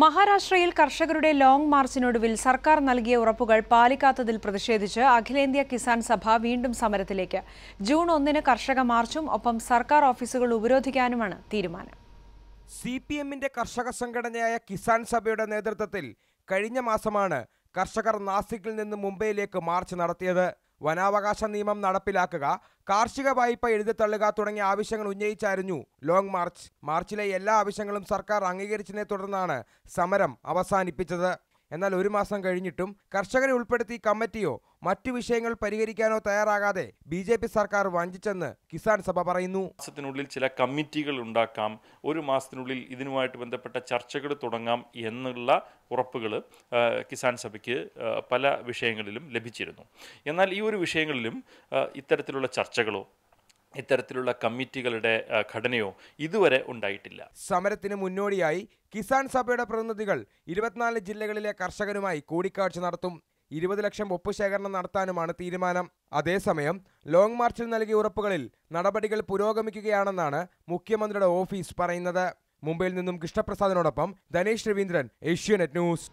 മഹാരാഷ്ട്രയിൽ കർഷകരുടെ ലോങ് മാർച്ചിനൊടുവിൽ സർക്കാർ നൽകിയ ഉറപ്പുകൾ പാലിക്കാത്തതിൽ പ്രതിഷേധിച്ച് അഖിലേന്ത്യാ കിസാൻ സഭ വീണ്ടും സമരത്തിലേക്ക് ജൂൺ ഒന്നിന് കർഷക മാർച്ചും ഒപ്പം സർക്കാർ ഓഫീസുകൾ ഉപരോധിക്കാനുമാണ് തീരുമാനം സി പി എമ്മിന്റെ കർഷക സംഘടനയായ കിസാൻ സഭയുടെ നേതൃത്വത്തിൽ കഴിഞ്ഞ മാസമാണ് കർഷകർ നാസിക്കിൽ നിന്ന് മുംബൈയിലേക്ക് മാർച്ച് നടത്തിയത് വനാവകാശ നിയമം നടപ്പിലാക്കുക കാർഷിക വായ്പ എഴുതിത്തള്ളുക തുടങ്ങിയ ആവശ്യങ്ങൾ ഉന്നയിച്ചായിരുന്നു ലോങ് മാർച്ച് മാർച്ചിലെ എല്ലാ ആവശ്യങ്ങളും സർക്കാർ അംഗീകരിച്ചതിനെ തുടർന്നാണ് സമരം അവസാനിപ്പിച്ചത് എന്നാൽ ഒരു മാസം കഴിഞ്ഞിട്ടും കർഷകരെ ഉൾപ്പെടുത്തി കമ്മിറ്റിയോ മറ്റു വിഷയങ്ങൾ പരിഹരിക്കാനോ തയ്യാറാകാതെ ബി ജെ പി സർക്കാർ വഞ്ചിച്ചെന്ന് കിസാൻ സഭ പറയുന്നു മാസത്തിനുള്ളിൽ ചില കമ്മിറ്റികൾ ഉണ്ടാക്കാം ഒരു മാസത്തിനുള്ളിൽ ഇതിനുമായിട്ട് ബന്ധപ്പെട്ട ചർച്ചകൾ തുടങ്ങാം എന്നുള്ള ഉറപ്പുകൾ കിസാൻ സഭയ്ക്ക് ആ, പല വിഷയങ്ങളിലും ലഭിച്ചിരുന്നു എന്നാൽ ഈ ഒരു വിഷയങ്ങളിലും ആ, ഇത്തരത്തിലുള്ള ചർച്ചകളോ ഇത്തരത്തിലുള്ള കമ്മിറ്റികളുടെ ആ, ഘടനയോ ഇതുവരെ ഉണ്ടായിട്ടില്ല സമരത്തിന് മുന്നോടിയായി കിസാൻ സഭയുടെ പ്രതിനിധികൾ ഇരുപത്തിനാല് ജില്ലകളിലെ കർഷകരുമായി കൂടിക്കാഴ്ച നടത്തും ഇരുപത് ലക്ഷം ഒപ്പ് ശേഖരണം നടത്താനുമാണ് തീരുമാനം അതേസമയം ലോങ് മാർച്ചിൽ നൽകിയ ഉറപ്പുകളിൽ നടപടികൾ പുരോഗമിക്കുകയാണെന്നാണ് മുഖ്യമന്ത്രിയുടെ ഓഫീസ് പറയുന്നത് മുംബൈയിൽ നിന്നും കൃഷ്ണപ്രസാദിനോടൊപ്പം ധനേഷ് രവീന്ദ്രൻ ഏഷ്യാനെറ്റ് ന്യൂസ്